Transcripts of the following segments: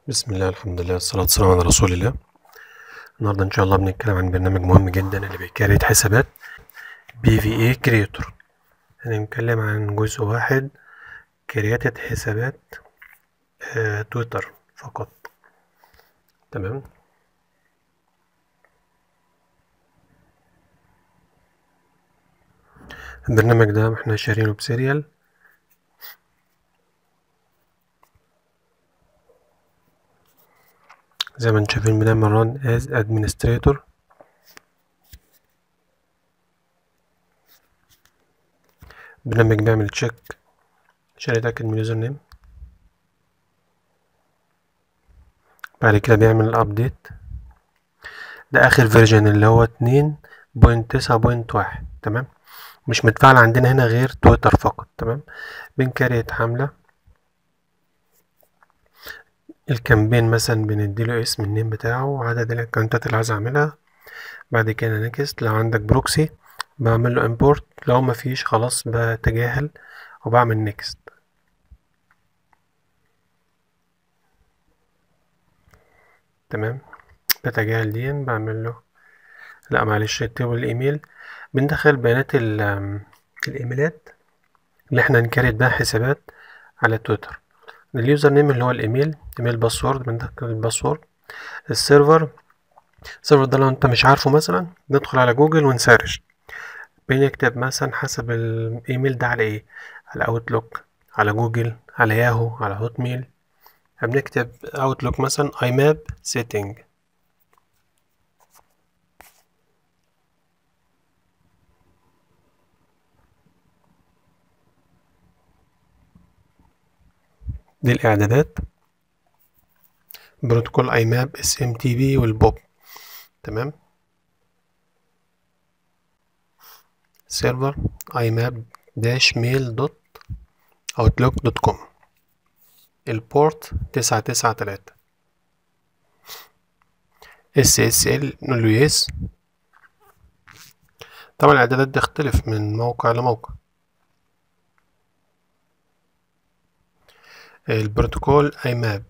بسم الله الحمد لله والصلاة والسلام على رسول الله النهاردة إن شاء الله بنتكلم عن برنامج مهم جدا اللي بيكريت حسابات بي في اي كريتور هنتكلم عن جزء واحد كرياتة حسابات آه تويتر فقط تمام البرنامج ده احنا شارينه بسيريال زي ما انتم شايفين بنعمل ران از ادمنستريتور برنامج بيعمل تشيك عشان يتأكد من اليوزر نيم بعد كده بيعمل الابديت ده اخر فيرجن اللي هو اتنين بوينت تسعة بوينت واحد تمام مش متفعل عندنا هنا غير تويتر فقط تمام بنكريت حملة الكامبين مثلا بنديله اسم النيم بتاعه وعدد الاكونتات اللي عايز اعملها بعد كده نكست لو عندك بروكسي بعمل له امبورت لو مفيش خلاص بتجاهل وبعمل نكست تمام بتجاهل دي بعمل له لا معلش اكتبوا الايميل بندخل بيانات الايميلات اللي احنا نكريت بيها حسابات على تويتر اليوزر نيم اللي هو الايميل ايميل باسورد بندخل الباسورد السيرفر السيرفر ده لو انت مش عارفه مثلا ندخل على جوجل ونسرش بنكتب مثلا حسب الايميل ده على ايه على اوتلوك على جوجل على ياهو على هوت ميل بنكتب اوتلوك مثلا ايماب سيتنج دي الاعدادات بروتوكول ايماب اس ام تي بي والبوب تمام سيرفر ايماب داش ميل دوت اوتلوك دوت كوم البورت تسعة تسعة تلاتة اس اس ال نقول له يس طبعا الاعدادات دي تختلف من موقع لموقع البروتوكول ايماب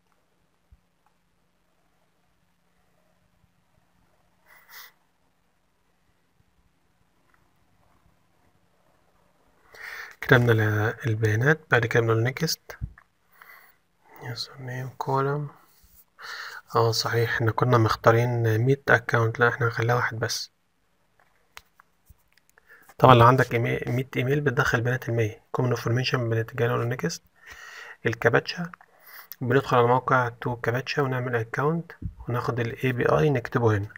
كتبنا البيانات بعد كده بنقول نيكست يوزر نيم كولم اه صحيح احنا كنا مختارين مية اكونت لا احنا هنخليها واحد بس طبعا لو عندك مية ايميل بتدخل بيانات المية كومن انفورميشن بنتجاهل نقول نيكست الكابتشا بندخل على موقع تو كابتشا ونعمل اكونت وناخد الاي بي اي نكتبه هنا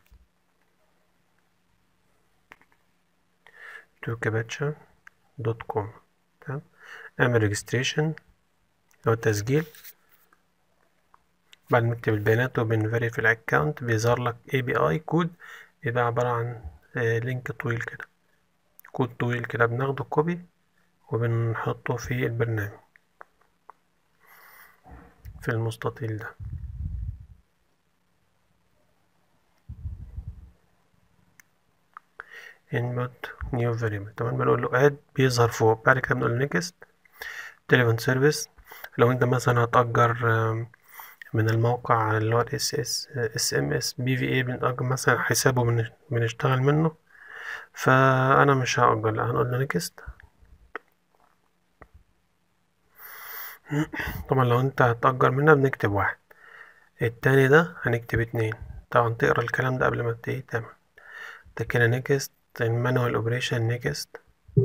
تو كابتشا دوت كوم تمام نعمل ريجستريشن اللي هو التسجيل بعد ما نكتب البيانات وبنفيري في الاكونت بيظهر لك اي بي اي كود بيبقى عبارة عن لينك طويل كده كود طويل كده بناخده كوبي وبنحطه في البرنامج في المستطيل ده input new variable تمام بنقول له add بيظهر فوق بعد كده بنقول next تليفون سيرفيس لو انت مثلا هتأجر من الموقع اللي هو اس اس اس ام اس بي في اي بنأجر مثلا حسابه بنشتغل منه فانا مش هأجر لا هنقول له next طبعا لو انت هتأجر منها بنكتب واحد التاني ده هنكتب اتنين طبعا تقرا الكلام ده قبل ما تيجي تعمل ده كده نيكست المانوال اوبريشن نيكست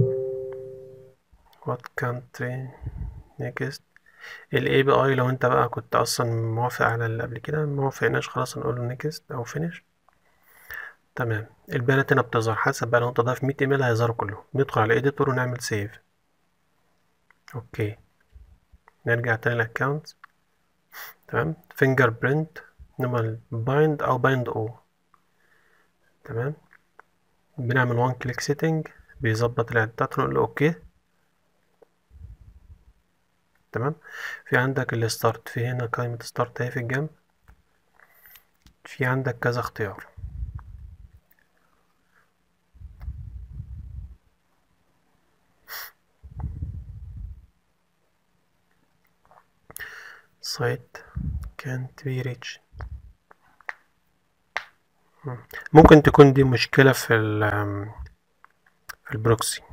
وات كانتري نيكست الاي بي اي لو انت بقى كنت اصلا موافق على اللي قبل كده موافقناش خلاص نقول له نيكست او فينيش تمام البيانات هنا بتظهر حسب بقى لو انت ضايف 100 ايميل هيظهروا كلهم ندخل على اديتور ونعمل سيف اوكي نرجع تاني للاكونت تمام فينجر برينت نعمل بايند او بايند او تمام بنعمل وان كليك سيتنج بيظبط الاعدادات نقول له اوكي تمام في عندك الستارت في هنا قائمة ستارت اهي في الجنب في عندك كذا اختيار سايت can't be reached ممكن تكون دي مشكلة في ال في البروكسي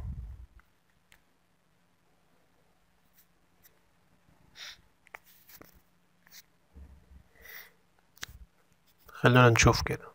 خلونا نشوف كده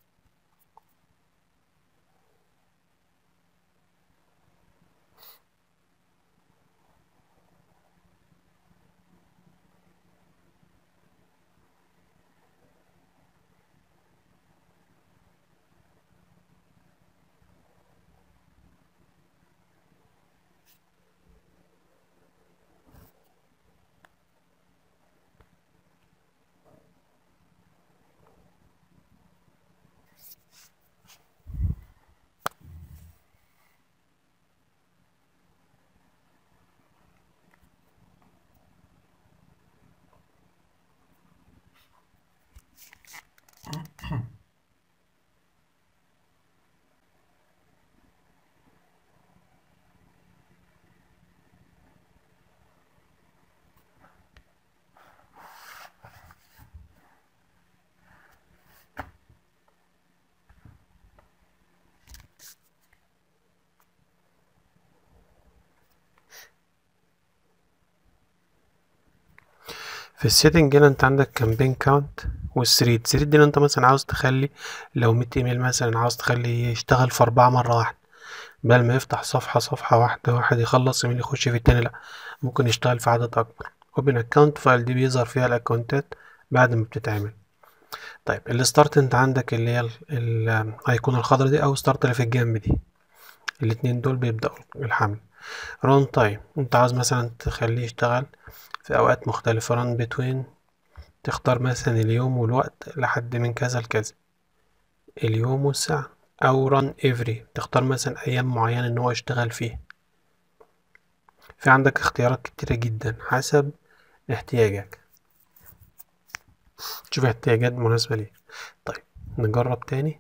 في السيتنج هنا انت عندك كامبين كاونت والثريد الثريد دي انت مثلا عاوز تخلي لو مية ايميل مثلا عاوز تخليه يشتغل في اربعة مرة واحدة بدل ما يفتح صفحة صفحة واحدة واحد يخلص ايميل يخش في التاني لا ممكن يشتغل في عدد اكبر اوبن اكونت فايل دي بيظهر فيها الاكونتات بعد ما بتتعمل طيب الستارت انت عندك اللي هي الايقونة الخضرا دي او ستارت اللي في الجنب دي الاتنين دول بيبدأوا الحمل رون تايم انت عاوز مثلا تخليه يشتغل في أوقات مختلفة run between تختار مثلا اليوم والوقت لحد من كذا لكذا اليوم والساعة أو run every تختار مثلا أيام معينة إن هو يشتغل فيها في عندك اختيارات كتيرة جدا حسب احتياجك تشوف احتياجات مناسبة ليك طيب نجرب تاني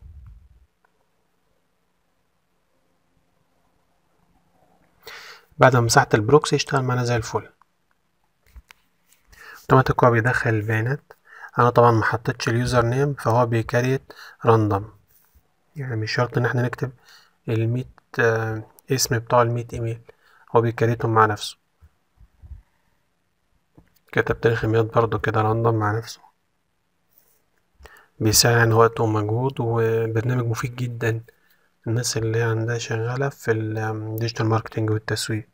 بعد ما مسحت البروكسي يشتغل معانا زي الفل اوتوماتيك هو بيدخل البيانات انا طبعا ما حطيتش اليوزر نيم فهو بيكريت راندوم يعني مش شرط ان احنا نكتب الميت آه اسم بتاع الميت ايميل هو بيكريتهم مع نفسه كتب تاريخ الميلاد برضو كده راندوم مع نفسه بيساعد يعني وقت ومجهود وبرنامج مفيد جدا الناس اللي عندها شغالة في الديجيتال ماركتينج والتسويق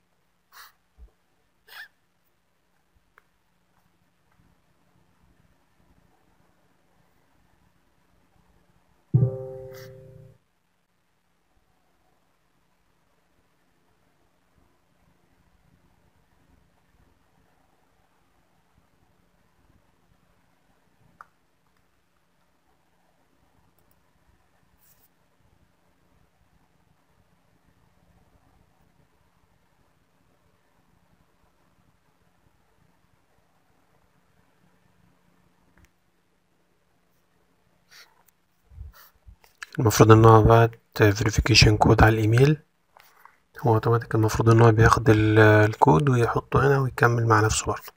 المفروض ان هو بعت فيريفيكيشن كود على الايميل هو اوتوماتيك المفروض ان هو بياخد الكود ويحطه هنا ويكمل مع نفسه برضه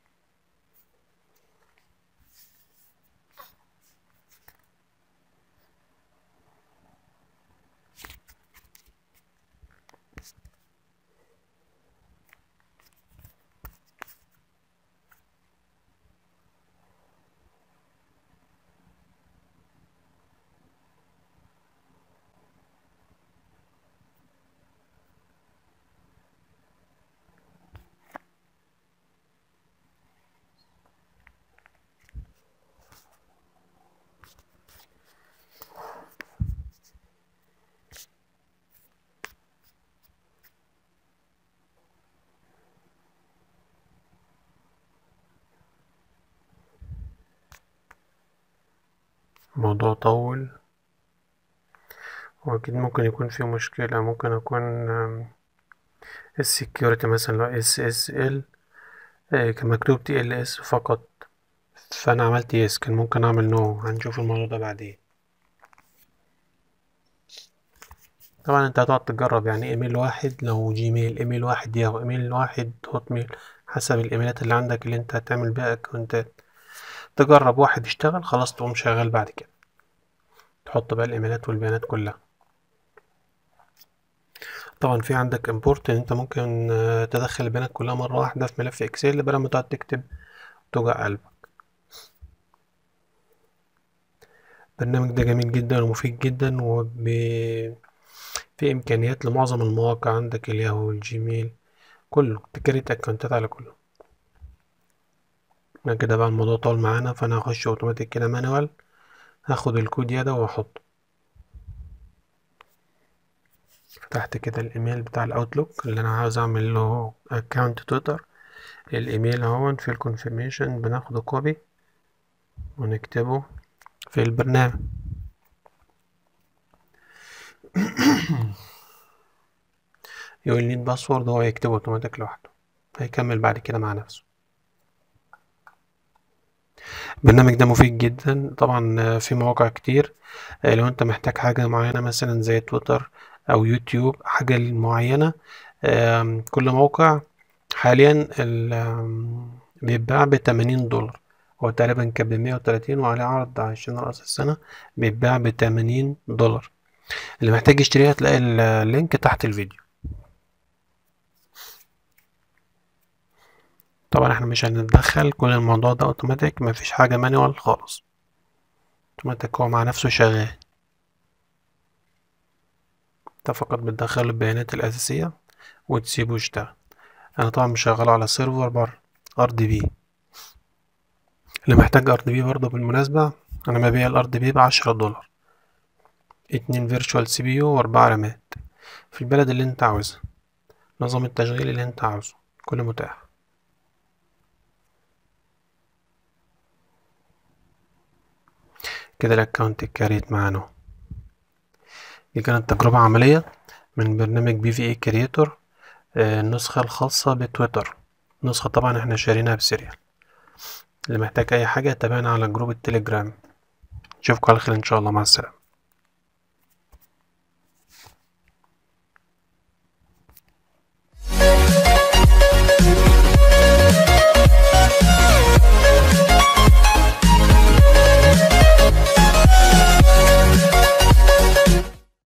الموضوع طول واكيد ممكن يكون في مشكلة ممكن اكون السكيورتي مثلا لو اس اس ال كان مكتوب تي ال اس فقط فانا عملت يس كان ممكن اعمل نو هنشوف الموضوع ده بعدين طبعا انت هتقعد تجرب يعني ايميل واحد لو جيميل ايميل واحد ياهو ايميل واحد هوت ميل حسب الايميلات اللي عندك اللي انت هتعمل بيها اكونتات تجرب واحد يشتغل خلاص تقوم شغال بعد كده تحط بقى الايميلات والبيانات كلها طبعا في عندك امبورت ان انت ممكن آه، تدخل البيانات كلها مره واحده في ملف اكسل بدل ما تقعد تكتب توجع قلبك البرنامج ده جميل جدا ومفيد جدا وب في امكانيات لمعظم المواقع عندك الياهو والجيميل كله تكريت اكونتات على كله انا كده بقى الموضوع طول معانا فانا هخش اوتوماتيك كده مانوال هاخد الكود يدا واحطه فتحت كده الايميل بتاع الاوتلوك اللي انا عاوز اعمل له اكونت تويتر الايميل اهون في الكونفirmation بناخده كوبي ونكتبه في البرنامج يقول نيد باسورد هو يكتبه اوتوماتيك لوحده هيكمل بعد كده مع نفسه البرنامج ده مفيد جدا طبعا في مواقع كتير لو انت محتاج حاجة معينة مثلا زي تويتر او يوتيوب حاجة معينة كل موقع حاليا بيتباع بتمانين دولار هو تقريبا كان بمية وتلاتين وعليه عرض عشان رأس السنة بيتباع بتمانين دولار اللي محتاج يشتريها هتلاقي اللينك تحت الفيديو طبعا احنا مش هنتدخل كل الموضوع ده اوتوماتيك مفيش حاجة مانوال خالص اوتوماتيك هو مع نفسه شغال انت فقط بتدخل البيانات الأساسية وتسيبه يشتغل انا طبعا مشغله على سيرفر بره ار دي بي اللي محتاج ار دي بي برضه بالمناسبة انا ببيع الار دي بي بعشرة دولار اتنين فيرتشوال سي بي يو واربعة رامات في البلد اللي انت عاوزها نظام التشغيل اللي انت عاوزه كله متاح كده الاكونت اتكريت معانا دي كانت تجربة عملية من برنامج بي في اي كريتور النسخة الخاصة بتويتر نسخة طبعا احنا شارينها بسيريال اللي محتاج اي حاجة تابعنا على جروب التليجرام اشوفكم على خير ان شاء الله مع السلامة